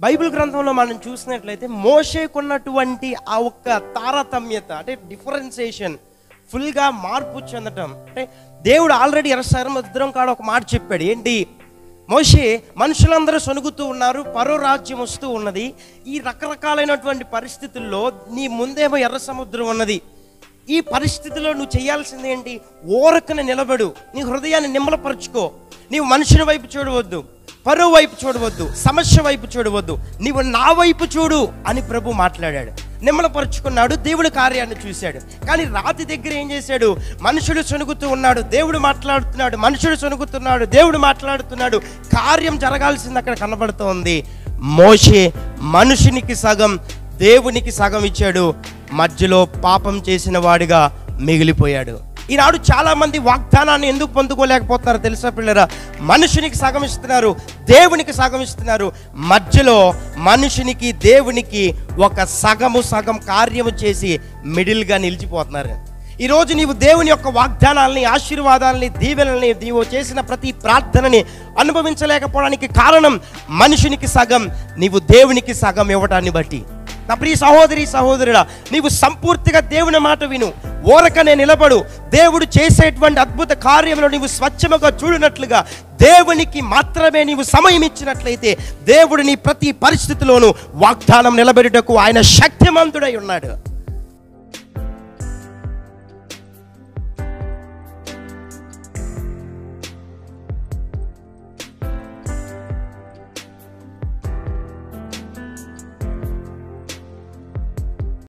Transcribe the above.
Bible గ్రంథంలో మనం చూసినట్లయితే మోషేకున్నటువంటి ఆ ఒక్క తారతమ్యత అంటే డిఫరెన్సియేషన్ ఫుల్గా మార్పు చెందటం అంటే దేవుడు ఆల్రెడీ ఎర్ర సముద్రం కాడ ఒక మాట చెప్పాడు ఏంటి మోషే మనుషులందరూ సొనుగుతూ ఉన్నారు పరో రాజ్యం వస్తూ ఉన్నది ఈ రకరకాలైనటువంటి పరిస్థితుల్లో నీ ముందేమో ఎర్ర సముద్రం ఉన్నది ఈ పరిస్థితిలో నువ్వు చేయాల్సింది ఏంటి ఓరకన నిలబడు నీ హృదయాన్ని నిమ్మలపరుచుకో నీవు మనుషుని వైపు చూడవద్దు పరువు వైపు చూడవద్దు సమస్య వైపు చూడవద్దు నీవు నా వైపు చూడు అని ప్రభు మాట్లాడాడు నిమ్మలపరుచుకున్నాడు దేవుడి కార్యాన్ని చూశాడు కానీ రాతి దగ్గర ఏం చేశాడు మనుషుడు సొనుగుతూ ఉన్నాడు దేవుడు మాట్లాడుతున్నాడు మనుషుడు సొనుగుతున్నాడు దేవుడు మాట్లాడుతున్నాడు కార్యం జరగాల్సింది అక్కడ కనబడుతోంది మోషే మనుషునికి సగం దేవునికి సగం ఇచ్చాడు మధ్యలో పాపం చేసిన వాడిగా మిగిలిపోయాడు ఈనాడు చాలా మంది వాగ్దానాన్ని ఎందుకు పొందుకోలేకపోతున్నారు తెలుసా పిల్లరా మనుషునికి సగం ఇస్తున్నారు దేవునికి సగం ఇస్తున్నారు మధ్యలో మనుషునికి దేవునికి ఒక సగము సగం కార్యము చేసి మిడిల్గా నిలిచిపోతున్నారు ఈరోజు నీవు దేవుని యొక్క వాగ్దానాల్ని ఆశీర్వాదాలని దీవెనల్ని నీవు చేసిన ప్రతి ప్రార్థనని అనుభవించలేకపోవడానికి కారణం మనుషునికి సగం నీవు దేవునికి సగం ఇవ్వటాన్ని బట్టి నా ప్రియ సహోదరి సహోదరుడా నీవు సంపూర్తిగా దేవుని మాట విను ఓరకనే నిలబడు దేవుడు చేసేటువంటి అద్భుత కార్యంలో నీవు స్వచ్ఛముగా చూడనట్లుగా దేవునికి మాత్రమే నీవు సమయం ఇచ్చినట్లయితే దేవుడు నీ ప్రతి పరిస్థితిలోనూ వాగ్దానం నిలబెట్టుటకు ఆయన శక్తిమంతుడై ఉన్నాడు